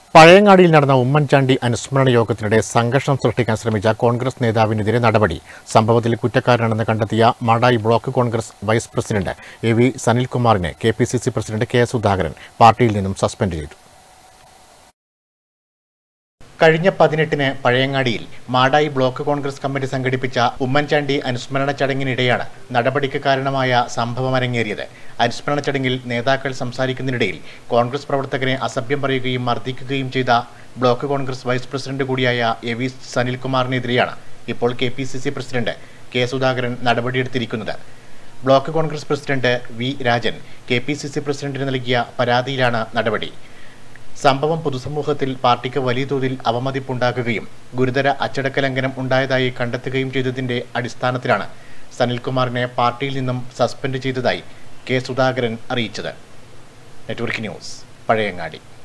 പഴയങ്ങാടിയിൽ നടന്ന ഉമ്മൻചാണ്ടി അനുസ്മരണ യോഗത്തിനിടെ സംഘർഷം സൃഷ്ടിക്കാൻ ശ്രമിച്ച കോൺഗ്രസ് നേതാവിനെതിരെ നടപടി സംഭവത്തിൽ കുറ്റക്കാരനാണെന്ന് കണ്ടെത്തിയ Madayi block Congress vice president A V സനിൽകുമാറിനെ K P C C president K Sudhakaran പാർട്ടിയിൽ നിന്നും സസ്പെൻഡ് ചെയ്തു കഴിഞ്ഞ പതിനെട്ടിന് പഴയങ്ങാടിയിൽ മാടായി ബ്ലോക്ക് കോൺഗ്രസ് കമ്മിറ്റി സംഘടിപ്പിച്ച ഉമ്മൻചാണ്ടി അനുസ്മരണ ചടങ്ങിനിടെയാണ് നടപടിക്ക് കാരണമായ സംഭവം അരങ്ങേറിയത് അനുസ്മരണ ചടങ്ങിൽ നേതാക്കൾ സംസാരിക്കുന്നതിനിടയിൽ കോൺഗ്രസ് പ്രവർത്തകരെ അസഭ്യം പറയുകയും മർദ്ദിക്കുകയും ചെയ്ത ബ്ലോക്ക് കോൺഗ്രസ് വൈസ് പ്രസിഡന്റ് കൂടിയായ എ വി സനിൽകുമാറിനെതിരെയാണ് ഇപ്പോൾ K P C C president K Sudhakaran നടപടിയെടുത്തിരിക്കുന്നത് block Congress president V Rajan K P C C പ്രസിഡന്റിന് നൽകിയ പരാതിയിലാണ് നടപടി സംഭവം പൊതുസമൂഹത്തിൽ പാർട്ടിക്ക് വലിയ തോതിൽ അവമതിപ്പുണ്ടാക്കുകയും ഗുരുതര അച്ചടക്ക ലംഘനം ഉണ്ടായതായി കണ്ടെത്തുകയും ചെയ്തതിന്റെ അടിസ്ഥാനത്തിലാണ് സനിൽകുമാറിനെ പാർട്ടിയിൽ നിന്നും സസ്പെൻഡ് ചെയ്തതായി കെ സുധാകരൻ അറിയിച്ചത് നെറ്റ്വർക്ക് ന്യൂസ് പഴയങ്ങാടി